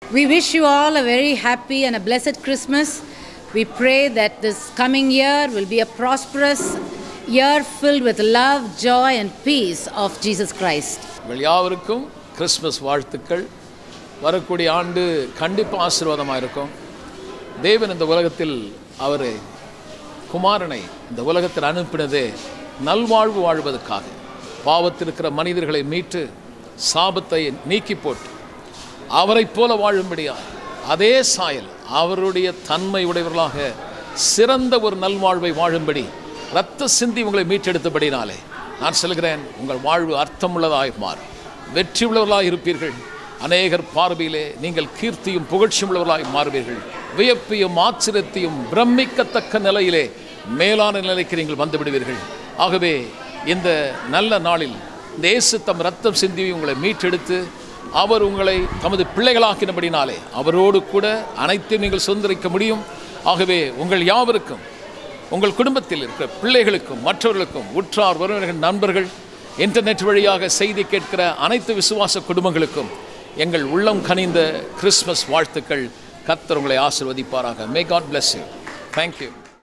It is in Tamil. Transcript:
We wish you all a very happy and a blessed Christmas. We pray that this coming year will be a prosperous year filled with love, joy, and peace of Jesus Christ. உங்கள் யாவருக்கும் கிறிஸ்மஸ் வாழ்த்துக்கள் வரக்கூடிய ஆண்டு கண்டிப்பாக ஆசீர்வாதமாக இருக்கும் தேவன் இந்த உலகத்தில் அவர் குமாரனை இந்த உலகத்தில் அனுப்பினதே நல்வாழ்வு வாழ்வதற்காக பாவத்தில் இருக்கிற மனிதர்களை மீட்டு சாபத்தை நீக்கி போட்டு அவரைப் போல வாழும்படியா அதே சாயல் அவருடைய தன்மை உடையவர்களாக சிறந்த ஒரு நல்வாழ்வை வாழும்படி இரத்த சிந்தி உங்களை மீட்டெடுத்தபடினாலே நான் சொல்கிறேன் உங்கள் வாழ்வு அர்த்தமுள்ளதாய் மாறும் வெற்றி உள்ளவர்களாய் இருப்பீர்கள் அநேகர் பார்வையிலே நீங்கள் கீர்த்தியும் புகழ்ச்சியும் உள்ளவர்களாய் மாறுவீர்கள் வியப்பையும் ஆச்சரியத்தையும் பிரமிக்கத்தக்க நிலையிலே மேலான நிலைக்கு நீங்கள் வந்து விடுவீர்கள் ஆகவே இந்த நல்ல நாளில் இந்த இயேசு தம் ரத்தம் சிந்தி உங்களை மீட்டெடுத்து அவர் உங்களை தமது பிள்ளைகளாக்கினபடினாலே அவரோடு கூட அனைத்தையும் நீங்கள் சுதந்திரிக்க முடியும் ஆகவே உங்கள் யாவருக்கும் உங்கள் குடும்பத்தில் இருக்கிற பிள்ளைகளுக்கும் மற்றவர்களுக்கும் உற்றார் உறவினர்கள் நண்பர்கள் இன்டர்நெட் வழியாக செய்தி கேட்கிற அனைத்து விசுவாச குடும்பங்களுக்கும் எங்கள் உள்ளம் கனிந்த கிறிஸ்மஸ் வாழ்த்துக்கள் கர்த்தர் உங்களை ஆசிர்வதிப்பாராக may god bless you. Thank you